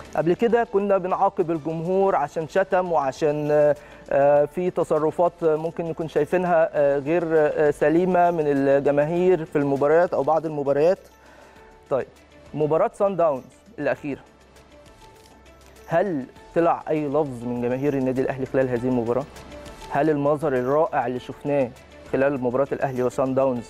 قبل كده كنا بنعاقب الجمهور عشان شتم وعشان آه، آه، في تصرفات ممكن نكون شايفينها آه، غير آه، سليمه من الجماهير في المباريات او بعض المباريات طيب مباراه سان داونز الاخيره هل طلع اي لفظ من جماهير النادي الاهلي خلال هذه المباراه هل المظهر الرائع اللي شفناه خلال مباراه الاهلي وسان داونز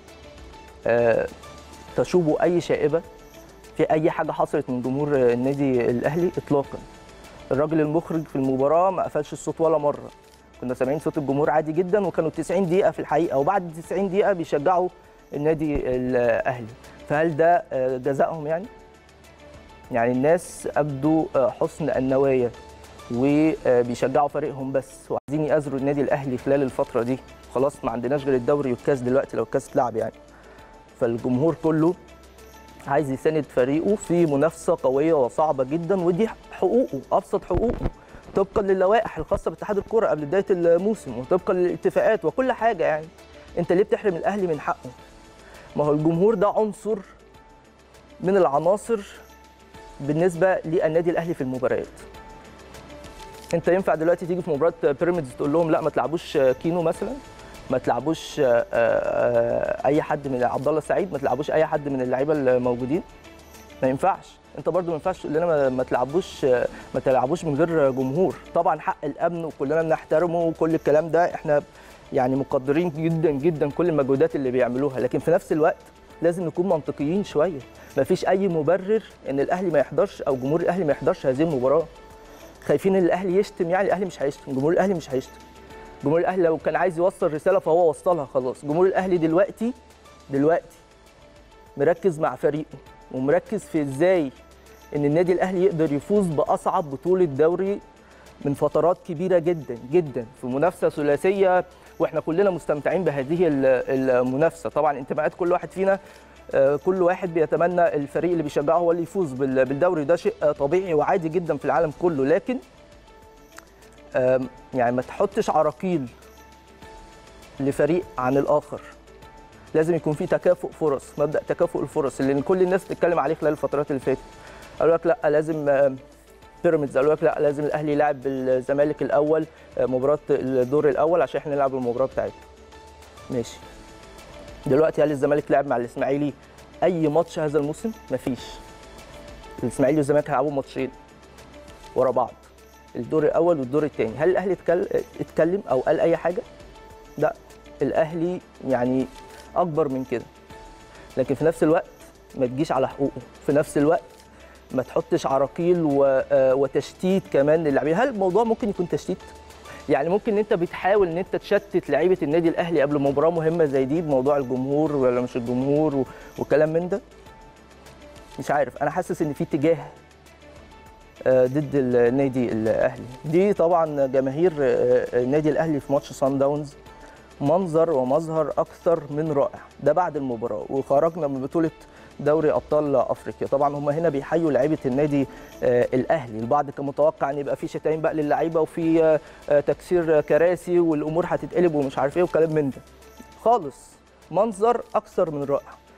آه، تشوبه اي شائبه في اي حاجه حصلت من جمهور النادي الاهلي اطلاقا الراجل المخرج في المباراه ما قفلش الصوت ولا مره كنا سامعين صوت الجمهور عادي جدا وكانوا 90 دقيقه في الحقيقه وبعد 90 دقيقه بيشجعوا النادي الاهلي فهل ده آه، جزائهم يعني يعني الناس ابدوا آه، حسن النوايا وبيشجعوا فريقهم بس وعايزين يأزروا النادي الاهلي خلال الفتره دي خلاص ما عندناش غير الدوري والكاس دلوقتي لو الكاس اتلعب يعني فالجمهور كله عايز يساند فريقه في منافسه قويه وصعبه جدا ودي حقوقه ابسط حقوقه طبقا للوائح الخاصه باتحاد الكره قبل بدايه الموسم وطبقا للاتفاقات وكل حاجه يعني انت ليه بتحرم الاهلي من حقه ما هو الجمهور ده عنصر من العناصر بالنسبه للنادي الاهلي في المباريات انت ينفع دلوقتي تيجي في مباراه بيراميدز تقول لهم لا ما تلعبوش كينو مثلا ما تلعبوش آه، آه، اي حد من عبد الله السعيد ما تلعبوش اي حد من اللعيبه الموجودين ما ينفعش انت برضو ما ينفعش تقول لنا ما- ما تلعبوش آه، ما تلعبوش من غير جمهور طبعا حق الامن وكلنا بنحترمه وكل الكلام ده احنا يعني مقدرين جدا جدا كل المجهودات اللي بيعملوها لكن في نفس الوقت لازم نكون منطقيين شويه ما فيش اي مبرر ان الاهلي ما يحضرش او جمهور الاهلي ما يحضرش هذه المباراه خايفين ان الاهلي يشتم يعني الاهلي مش هيشتم جمهور الاهلي مش هيشتم جمهور الاهلي لو كان عايز يوصل رساله فهو وصلها خلاص جمهور الاهلي دلوقتي دلوقتي مركز مع فريقه ومركز في ازاي ان النادي الاهلي يقدر يفوز باصعب بطوله دوري من فترات كبيره جدا جدا في منافسه ثلاثيه واحنا كلنا مستمتعين بهذه ال- المنافسه طبعا انتماءات كل واحد فينا آه، كل واحد بيتمنى الفريق اللي بيشجعه هو اللي يفوز بال- بالدوري ده شيء آه، طبيعي وعادي جدا في العالم كله لكن آم، يعني ما تحطش عراقيل لفريق عن الاخر لازم يكون في تكافؤ فرص مبدا تكافؤ الفرص اللي كل الناس بتتكلم عليه خلال الفترات اللي فاتت قالوا لك لا لازم آم، بيراميدز قالوا لك لا لازم الاهلي يلعب الزمالك الاول آه، مباراه الدور الاول عشان احنا نلعب المباراه بتاعتنا ماشي دلوقتي هل الزمالك لعب مع الاسماعيلي اي ماتش هذا الموسم مفيش الاسماعيلي والزمالك هيلعبوا ماتشين ورا بعض الدور الاول والدور الثاني هل الاهلي اتكل- اتكلم او قال اي حاجه لا الاهلي يعني اكبر من كده لكن في نفس الوقت ما تجيش على حقوقه في نفس الوقت ما تحطش عراقيل و- آه، وتشتيت كمان للاعبين هل الموضوع ممكن يكون تشتيت يعني ممكن ان انت بتحاول ان انت تشتت لعيبه النادي الاهلي قبل مباراه مهمه زي دي بموضوع الجمهور ولا مش الجمهور و- وكلام من ده مش عارف انا حاسس ان في اتجاه آه، ضد النادي الاهلي دي طبعا جماهير آه، النادي الاهلي في ماتش سان داونز منظر ومظهر اكثر من رائع ده بعد المباراه وخرجنا من بطوله دوري ابطال افريقيا طبعا هم هنا بيحيوا لعيبه النادي آه، الاهلي البعض كان متوقع ان يبقى في شتايم بقى للعيبه وفي آه، آه، تكسير كراسي والامور هتتقلب ومش عارف ايه وكلام من ده خالص منظر اكثر من رائع